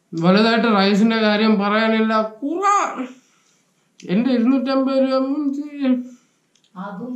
വലുതായിട്ട് റൈസിന്റെ കാര്യം പറയാനില്ല കുറ എന്റെ ഇരുന്നൂറ്റമ്പത് രൂപ ഉം, ചെയ്യ്. അതും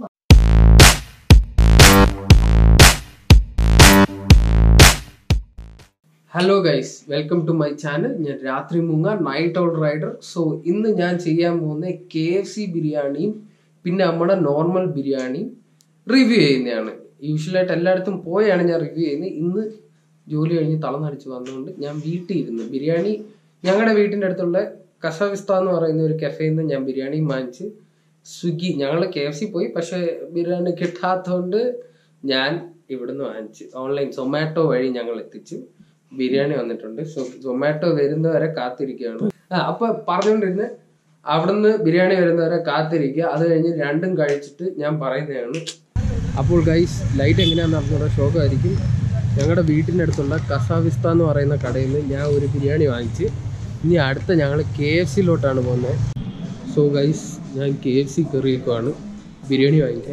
hello guys welcome to my channel ഞാൻ രാത്രി മുങ്ങ നൈറ്റ് ഔട്ട് റൈഡർ സോ ഇന്ന് ഞാൻ ചെയ്യാൻ പോകുന്ന കെ എഫ് സി ബിരിയാണിയും പിന്നെ നമ്മുടെ നോർമൽ ബിരിയാണിയും റിവ്യൂ ചെയ്യുന്നതാണ് യൂഷ്വലായിട്ട് എല്ലായിടത്തും പോയാണ് ഞാൻ റിവ്യൂ ചെയ്യുന്നത് ഇന്ന് ജോലി കഴിഞ്ഞ് തളന്നടിച്ച് വന്നുകൊണ്ട് ഞാൻ വീട്ടിൽ ഇരുന്ന് ബിരിയാണി ഞങ്ങളുടെ വീട്ടിൻ്റെ അടുത്തുള്ള കസവിസ്ത എന്ന് പറയുന്ന ഒരു കഫേയിൽ നിന്ന് ഞാൻ ബിരിയാണി വാങ്ങിച്ച് സ്വിഗ്ഗി ഞങ്ങൾ കെ എഫ് സി പോയി പക്ഷേ ബിരിയാണി കിട്ടാത്തതുകൊണ്ട് ഞാൻ ഇവിടുന്ന് വാങ്ങിച്ച് ഓൺലൈൻ സൊമാറ്റോ വഴി ഞങ്ങൾ എത്തിച്ചു ബിരിയാണി വന്നിട്ടുണ്ട് സോ സൊമാറ്റോ വരുന്നവരെ കാത്തിരിക്കുകയാണ് ആ അപ്പൊ പറഞ്ഞുകൊണ്ടിരുന്ന അവിടുന്ന് ബിരിയാണി വരുന്നവരെ കാത്തിരിക്കുക അത് കഴിഞ്ഞ് രണ്ടും കഴിച്ചിട്ട് ഞാൻ പറയുന്നതാണ് അപ്പോൾ ഗൈസ് ലൈറ്റ് എങ്ങനെയാണെന്ന് അറിഞ്ഞൂടെ ഷോക്കായിരിക്കും ഞങ്ങളുടെ വീട്ടിൻ്റെ അടുത്തുള്ള കസാവിസ്ത എന്ന് പറയുന്ന കടയിൽ നിന്ന് ഞാൻ ഒരു ബിരിയാണി വാങ്ങിച്ച് ഇനി അടുത്ത ഞങ്ങൾ കെ എഫ് സിയിലോട്ടാണ് പോകുന്നത് സോ ഗൈസ് ഞാൻ കെ എഫ് സി കയറിയേക്കുവാണ് ബിരിയാണി വാങ്ങിക്കാൻ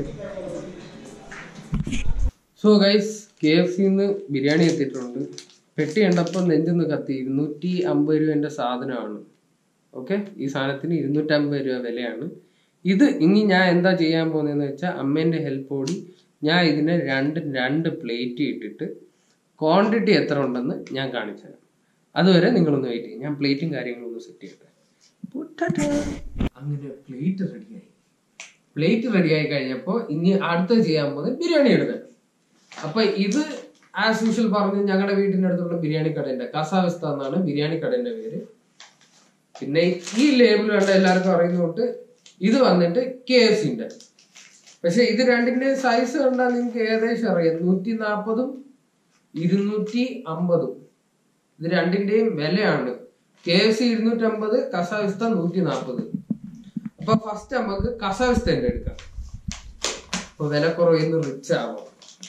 സോ ഗൈസ് കെ എഫ് സിന്ന് ബിരിയാണി എത്തിയിട്ടുണ്ട് പെട്ടി കണ്ടപ്പോൾ നെഞ്ചൊന്ന് കത്തി ഇരുന്നൂറ്റി അമ്പത് രൂപേൻ്റെ സാധനമാണ് ഓക്കെ ഈ സാധനത്തിന് ഇരുന്നൂറ്റമ്പത് രൂപ വിലയാണ് ഇത് ഇനി ഞാൻ എന്താ ചെയ്യാൻ പോകുന്നതെന്ന് വെച്ചാൽ അമ്മേൻ്റെ ഹെൽപ്പോടി ഞാൻ ഇതിനെ രണ്ട് രണ്ട് പ്ലേറ്റ് ഇട്ടിട്ട് ക്വാണ്ടിറ്റി എത്ര ഉണ്ടെന്ന് ഞാൻ കാണിച്ചു തരാം അതുവരെ നിങ്ങളൊന്ന് വെയിറ്റ് ചെയ്യും ഞാൻ പ്ലേറ്റും കാര്യങ്ങളും ഒന്ന് സെറ്റ് ചെയ്യട്ടെ പുട്ടട്ടെ. അങ്ങനെ പ്ലേറ്റ് റെഡിയായി പ്ലേറ്റ് റെഡിയായി കഴിഞ്ഞപ്പോൾ ഇനി അടുത്ത ചെയ്യാൻ പോകുന്നത് ബിരിയാണി എടുക്കാൻ അപ്പൊ ഇത് ആസ് യൂഷ്വൽ പറഞ്ഞ് ഞങ്ങളുടെ വീടിന്റെ അടുത്തുള്ള ബിരിയാണി കടയുടെ കസാവസ്ഥ എന്നാണ് ബിരിയാണി കടയുടെ പേര് പിന്നെ ഈ ലേബിൾ കണ്ട എല്ലാവർക്കും അറിയുന്നോട്ട് ഇത് വന്നിട്ട് കെ എഫ് സിന്റെ പക്ഷെ ഇത് രണ്ടിന്റെ സൈസ് കണ്ടാൽ നിങ്ങൾക്ക് ഏകദേശം അറിയാം നൂറ്റി നാൽപ്പതും ഇരുന്നൂറ്റി അമ്പതും ഇത് രണ്ടിന്റെയും വിലയാണ് കെ എഫ് സി ഇരുന്നൂറ്റമ്പത് കസാവിസ്ത നൂറ്റി നാൽപ്പത് അപ്പൊ ഫസ്റ്റ് നമുക്ക് കസാവിസ്തന്റെ എടുക്കാം അപ്പൊ വില കുറയുന്ന റിച്ച് ആവാം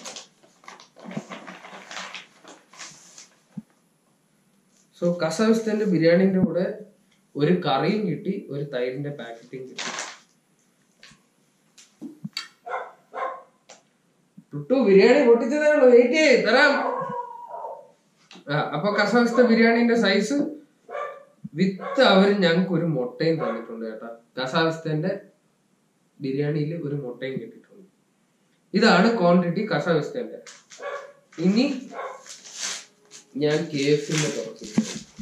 സോ കസാവിസ്താന്റെ ബിരിയാണിന്റെ കൂടെ ഒരു കറിയും കിട്ടി ഒരു തൈരിന്റെ പാക്കറ്റും കിട്ടി ടുട്ടു ബിരിയാണി പൊട്ടിച്ചതേ ഉള്ളൂ വെയിറ്റ് ചെയ്യ് തരാം ആ അപ്പൊ കസാവിസ്ത ബിരിയാണിന്റെ സൈസ് വിത്ത് അവർ ഞങ്ങൾക്ക് ഒരു മുട്ടയും തന്നിട്ടുണ്ട് കേട്ടാ കസാവിസ്തന്റെ ബിരിയാണിയിൽ ഒരു മുട്ടയും കിട്ടിയിട്ടുണ്ട് ഇതാണ് ക്വാണ്ടിറ്റി കസാവിസ്തന്റെ ഇനി ഞാൻ കെ എഫ് സിന്റെ തുറക്കുന്നു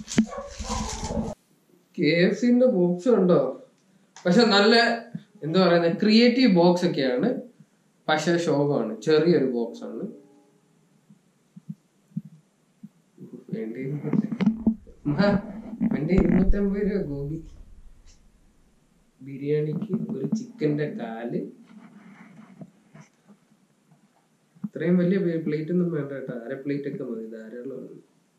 കെ എഫ് സിന്റെ ബോക്സ് ഉണ്ടോ പക്ഷെ നല്ല എന്താ പറയുന്നത് ക്രിയേറ്റീവ് ബോക്സ് ഒക്കെയാണ് പക്ഷെ ശോകമാണ് ചെറിയൊരു ബോക്സ് ആണ് വേണ്ടി എന്റെ ഇരുന്നൂറ്റമ്പത് രൂപ ഗോപി ബിരിയാണിക്ക് ഒരു ചിക്കന്റെ കാല് ഇത്രയും വലിയ പ്ലേറ്റ് ഒന്നും വേണ്ട കേട്ടോ അര പ്ലേറ്റ് ഒക്കെ മതി ധാരാളമാണ്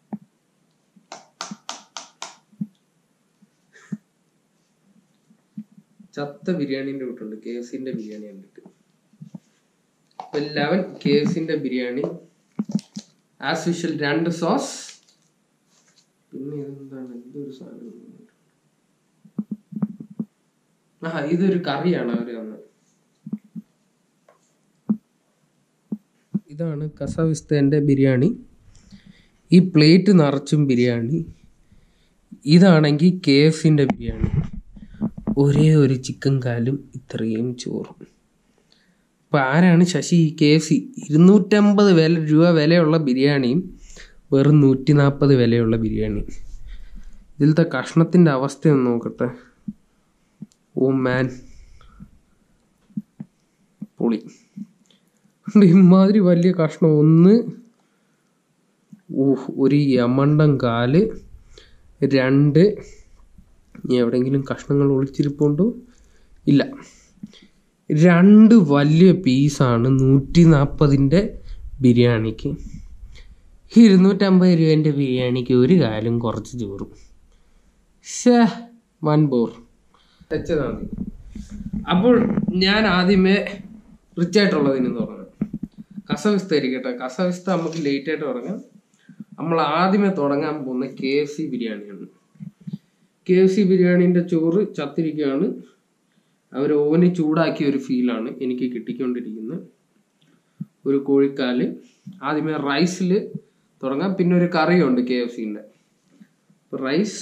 ചത്ത ബിരിയാണിന്റെ കൂട്ടുണ്ട് കെ എഫ് സിന്റെ ബിരിയാണി കണ്ടിട്ട് അപ്പൊ ലെവൻ കെ എഫ് സിന്റെ ബിരിയാണി ആസ് യൂഷ്വൽ രണ്ട് സോസ് പിന്നെ ഇതെന്താണ് എന്തൊരു സാധനം ആ ഇതൊരു കറിയാണ് അവര് തന്നത് ഇതാണ് കസാവിസ്തേൻ്റെ ബിരിയാണി ഈ പ്ലേറ്റ് നിറച്ചും ബിരിയാണി ഇതാണെങ്കിൽ കെ എഫ് സിൻ്റെ ബിരിയാണി ഒരേ ഒരു ചിക്കൻ കാലും ഇത്രയും ചോറും അപ്പം ആരാണ് ശശി ഈ കെ എഫ് സി ഇരുന്നൂറ്റമ്പത് വില രൂപ വിലയുള്ള ബിരിയാണിയും വെറും നൂറ്റി നാൽപ്പത് വിലയുള്ള ബിരിയാണി ഇതിലത്തെ കഷ്ണത്തിൻ്റെ അവസ്ഥ ഒന്ന് നോക്കട്ടെ ഓ മാൻ പൊളി ഉണ്ട് ഇമാതിരി വലിയ കഷ്ണം ഒന്ന് ഊഹ് ഒരു യമണ്ടം കാല് രണ്ട് ഇനി എവിടെയെങ്കിലും കഷ്ണങ്ങൾ ഒളിച്ചിരിപ്പുണ്ടോ ഇല്ല രണ്ട് വലിയ പീസാണ് നൂറ്റി നാൽപ്പതിൻ്റെ ബിരിയാണിക്ക് ഇരുന്നൂറ്റമ്പത് രൂപേൻ്റെ ബിരിയാണിക്ക് ഒരു കാലും കുറച്ച് ചോറും ഷേ വൺ ബോർ വെച്ചതാണ് അപ്പോൾ ഞാൻ ആദ്യമേ റിച്ച് ആയിട്ടുള്ളതിന് തുടങ്ങാം കസവിസ്ത ഇരിക്കട്ടെ കസവിസ്ത നമുക്ക് ലേറ്റ് ആയിട്ട് തുടങ്ങാം നമ്മൾ ആദ്യമേ തുടങ്ങാൻ പോകുന്ന കെ എഫ് സി ബിരിയാണിയാണ് കെ എഫ് സി ബിരിയാണീൻ്റെ ചോറ് ചത്തിരിക്കുകയാണ് അവർ ഓവന് ചൂടാക്കിയ ഒരു ഫീലാണ് എനിക്ക് കിട്ടിക്കൊണ്ടിരിക്കുന്നത് ഒരു കോഴിക്കാല് ആദ്യമേ റൈസിൽ തുടങ്ങാം പിന്നെ ഒരു കറിയുണ്ട് കെ എഫ് സിൻ്റെ റൈസ്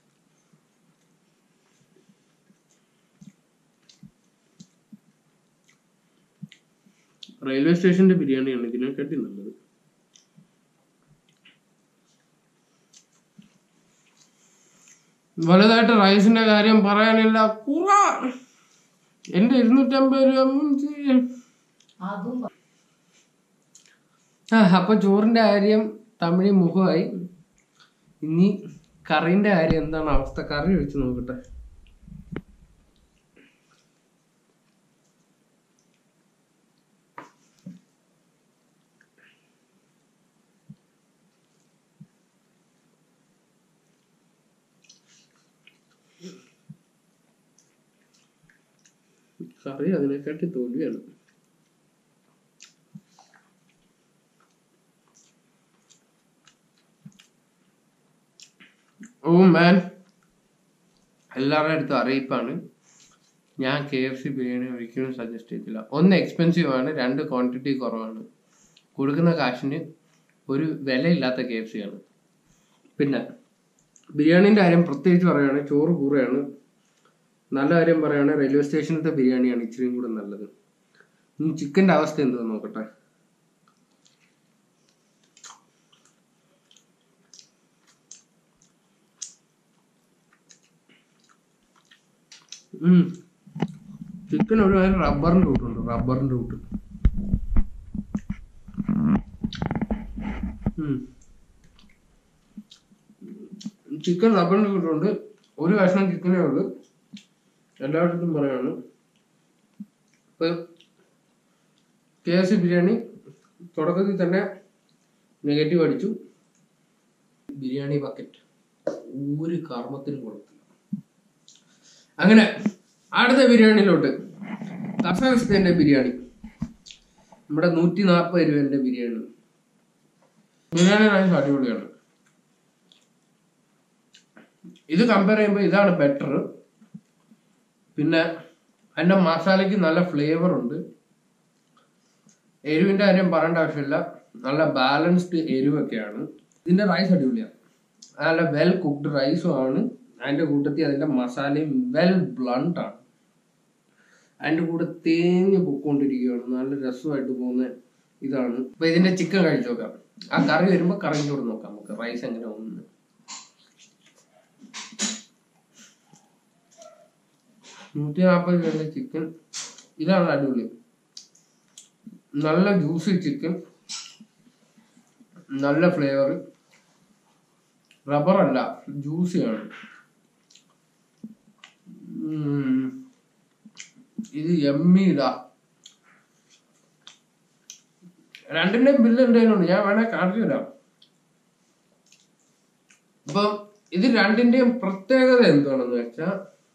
റെയിൽവേ സ്റ്റേഷന്റെ ബിരിയാണിയാണ് ഇതിനെക്കാട്ടി നല്ലത് വലുതായിട്ട് റൈസിന്റെ കാര്യം പറയാനില്ല കുറ എന്റെ ഇരുന്നൂറ്റമ്പത് രൂപ ഉം ചെയ്യും. അതും ആ അപ്പൊ ചോറിന്റെ കാര്യം തമിഴ് മുഖമായി ഇനി കറിന്റെ കാര്യം എന്താണ് അവസ്ഥ കറി ഒഴിച്ച് നോക്കട്ടെ കറി അതിനെക്കാട്ടി തോൽവിയാണ് ഓ മാൻ എല്ലാവരുടെ അടുത്തും അറിയിപ്പാണ് ഞാൻ കെ എഫ് സി ബിരിയാണി ഒരിക്കലും സജസ്റ്റ് ചെയ്തില്ല ഒന്ന് എക്സ്പെൻസീവ് ആണ് രണ്ട് ക്വാണ്ടിറ്റി കുറവാണ് കൊടുക്കുന്ന കാശിന് ഒരു വിലയില്ലാത്ത കെ എഫ് സി ആണ് പിന്നെ ബിരിയാണീൻ്റെ കാര്യം പ്രത്യേകിച്ച് പറയുകയാണെങ്കിൽ ചോറ് കൂറയാണ് നല്ല കാര്യം പറയുകയാണെങ്കിൽ റെയിൽവേ സ്റ്റേഷനത്തെ ബിരിയാണിയാണ് ഇച്ചിരിയും കൂടെ നല്ലത് ഇനി ചിക്കൻ്റെ അവസ്ഥ എന്തുവാ നോക്കട്ടെ ചിക്കൻ ഒരു റബ്ബറിന്റെ കൂട്ടുണ്ട് റബ്ബറിന്റെ കൂട്ട് ചിക്കൻ റബ്ബറിന്റെ കൂട്ടുണ്ട് ഒരു കഷ്ണം ചിക്കനേ ഉള്ളു എല്ലായിടത്തും പറയാണ് ഇപ്പൊ കെ എഫ് സി ബിരിയാണി തുടക്കത്തിൽ തന്നെ നെഗറ്റീവ് അടിച്ചു ബിരിയാണി ബക്കറ്റ് ഒരു കർമ്മത്തിനും കൊടുത്തില്ല അങ്ങനെ അടുത്ത ബിരിയാണിയിലോട്ട് കസാഖിസ്ഥാന്റെ ബിരിയാണി നമ്മുടെ നൂറ്റി നാൽപ്പത് രൂപന്റെ ബിരിയാണി ബിരിയാണി റൈസ് അടിപൊളിയാണ് ഇത് കമ്പയർ ചെയ്യുമ്പോൾ ഇതാണ് ബെറ്റർ പിന്നെ അതിന്റെ മസാലയ്ക്ക് നല്ല ഫ്ലേവർ ഉണ്ട് എരിവിന്റെ കാര്യം പറയേണ്ട ആവശ്യമില്ല നല്ല ബാലൻസ്ഡ് എരിവൊക്കെയാണ് ഇതിന്റെ റൈസ് അടിപൊളിയാണ് നല്ല വെൽ കുക്ക്ഡ് റൈസും ആണ് അതിന്റെ കൂട്ടത്തിൽ അതിന്റെ മസാലയും വെൽ ബ്ലണ്ട് ആണ് അതിന്റെ കൂടെ തേഞ്ഞ് പൊക്കോണ്ടിരിക്കുകയാണ് നല്ല രസമായിട്ട് പോകുന്ന ഇതാണ് അപ്പൊ ഇതിന്റെ ചിക്കൻ കഴിച്ചു നോക്കാം ആ കറി വരുമ്പോ കറിൻ്റെ കൂടെ നോക്കാം നമുക്ക് റൈസ് എങ്ങനെ ഒന്ന് നൂറ്റി നാൽപ്പത് രൂപയുടെ ചിക്കൻ ഇതാണ് അടിപൊളി നല്ല ജ്യൂസി ചിക്കൻ നല്ല ഫ്ലേവർ റബ്ബർ അല്ല ജ്യൂസിയാണ് ഉം. ഇത് എമ്മിതാ രണ്ടിന്റെയും ബില്ല് എന്തെങ്കിലും ഞാൻ വേണേ കാണിച്ചു തരാം അപ്പൊ ഇത് രണ്ടിന്റെയും പ്രത്യേകത എന്താണെന്ന് വെച്ചാൽ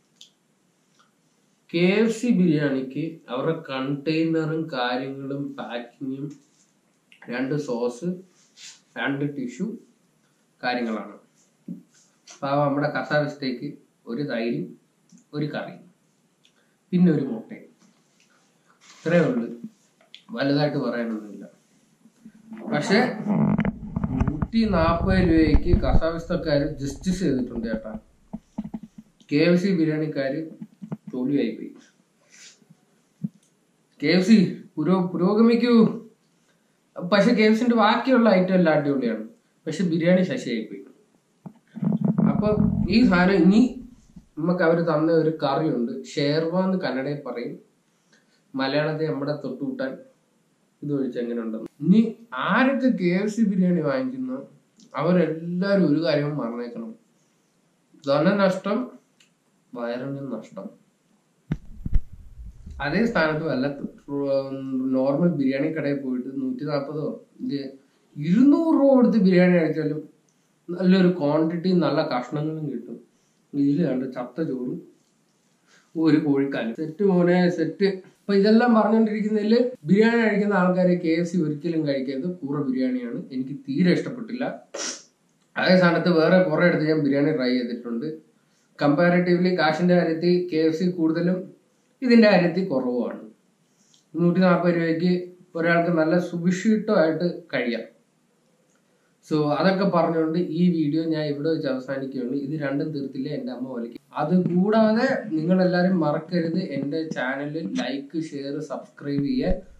കെ എഫ് സി ബിരിയാണിക്ക് അവരുടെ കണ്ടെയ്നറും കാര്യങ്ങളും പാക്കിങ്ങും രണ്ട് സോസ് രണ്ട് ടിഷ്യൂ കാര്യങ്ങളാണ് അപ്പോൾ നമ്മുടെ കസാവിസ്റ്റേക്ക് ഒരു തൈര് ഒരു കറി പിന്നെ ഒരു മുട്ടയും ഇത്രയേ ഉള്ളൂ വലുതായിട്ട് പറയാനൊന്നുമില്ല പക്ഷെ നൂറ്റി നാൽപ്പത് രൂപയ്ക്ക് കസാവിസ്തക്കാർ ജസ്റ്റിസ് ചെയ്തിട്ടുണ്ട് ചേട്ടാ കെ എഫ് സി ബിരിയാണിക്കാര് തോൽവിയായി പോയി കെ എഫ് സി പുരോ പുരോഗമിക്കൂ പക്ഷെ കെ എഫ് സിന്റെ ബാക്കിയുള്ള ഐറ്റം എല്ലാം അടിപൊളിയാണ് പക്ഷെ ബിരിയാണി ശശിയായി പോയി അപ്പൊ ഈ സാധനം ഇനി നമുക്ക് അവർ തന്ന ഒരു കറിയുണ്ട് ഷേർവ എന്ന് കന്നഡയിൽ പറയും മലയാളത്തെ നമ്മുടെ തൊട്ടുകൂട്ടാൻ ഇത് ഒഴിച്ച് എങ്ങനെ ഉണ്ടെന്ന് ഇനി ആരൊക്കെ കെ എഫ് സി ബിരിയാണി വാങ്ങിക്കുന്നു അവരെല്ലാരും ഒരു കാര്യം മറന്നേക്കണം ധനനഷ്ടം വയറിന് നഷ്ടം അതേ സ്ഥാനത്ത് വല്ല നോർമൽ ബിരിയാണി കടയിൽ പോയിട്ട് നൂറ്റി നാൽപ്പതോ ഇരുന്നൂറ് രൂപ കൊടുത്ത് ബിരിയാണി കഴിച്ചാലും നല്ലൊരു ക്വാണ്ടിറ്റി നല്ല കഷ്ണങ്ങളും കിട്ടും ഇതിൽ കണ്ട് ചത്ത ചോറും ഒരു കോഴിക്കാലും സെറ്റ് മോനെ സെറ്റ് അപ്പൊ ഇതെല്ലാം പറഞ്ഞുകൊണ്ടിരിക്കുന്നതിൽ ബിരിയാണി കഴിക്കുന്ന ആൾക്കാരെ കെ എഫ് സി ഒരിക്കലും കഴിക്കരുത് കൂറ ബിരിയാണിയാണ് എനിക്ക് തീരെ ഇഷ്ടപ്പെട്ടില്ല അതേ സ്ഥാനത്ത് വേറെ കുറെ അടുത്ത് ഞാൻ ബിരിയാണി ട്രൈ ചെയ്തിട്ടുണ്ട് കമ്പാരിറ്റീവ്ലി കാശിന്റെ കാര്യത്തിൽ കെ എഫ് സി കൂടുതലും ഇതിന്റെ കാര്യത്തിൽ കുറവുമാണ് നൂറ്റി നാൽപ്പത് രൂപയ്ക്ക് ഒരാൾക്ക് നല്ല സുഭിക്ഷിതമായിട്ട് കഴിയാം സോ അതൊക്കെ പറഞ്ഞുകൊണ്ട് ഈ വീഡിയോ ഞാൻ ഇവിടെ വെച്ച് അവസാനിക്കുകയാണ് ഇത് രണ്ടും തീർത്തില്ല എൻ്റെ അമ്മ വലിക്കും അത് കൂടാതെ നിങ്ങൾ എല്ലാവരും മറക്കരുത് എൻ്റെ ചാനലിൽ ലൈക്ക് ഷെയർ സബ്സ്ക്രൈബ് ചെയ്യാൻ